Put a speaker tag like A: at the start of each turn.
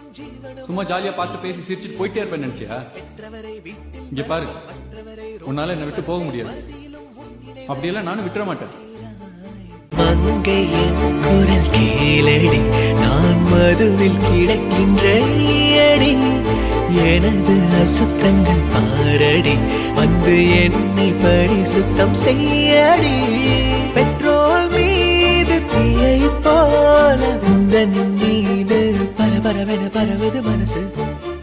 A: சும்மா ஜாலியா பார்த்து பேசி சிரிச்சிட்டு போயிட்டே இருப்பேன் நினைச்சியா இங்க பாரு உன்னால என்னை விட்டு போக முடியாது அப்படியெல்லாம் நானும் விட்டுற மாட்டேன்
B: மங்கையின் குரல் கேளடி நான் மதுவில் கிடக்கின்ற ஈயடி எனது அசுத்தங்கள் பாரடி வந்து என்னை பரிசுத்தம் செய்யடி பெட்ரோல் மீது தீயை போல உந்தன் மீது பரபரவென பரவுது மனசு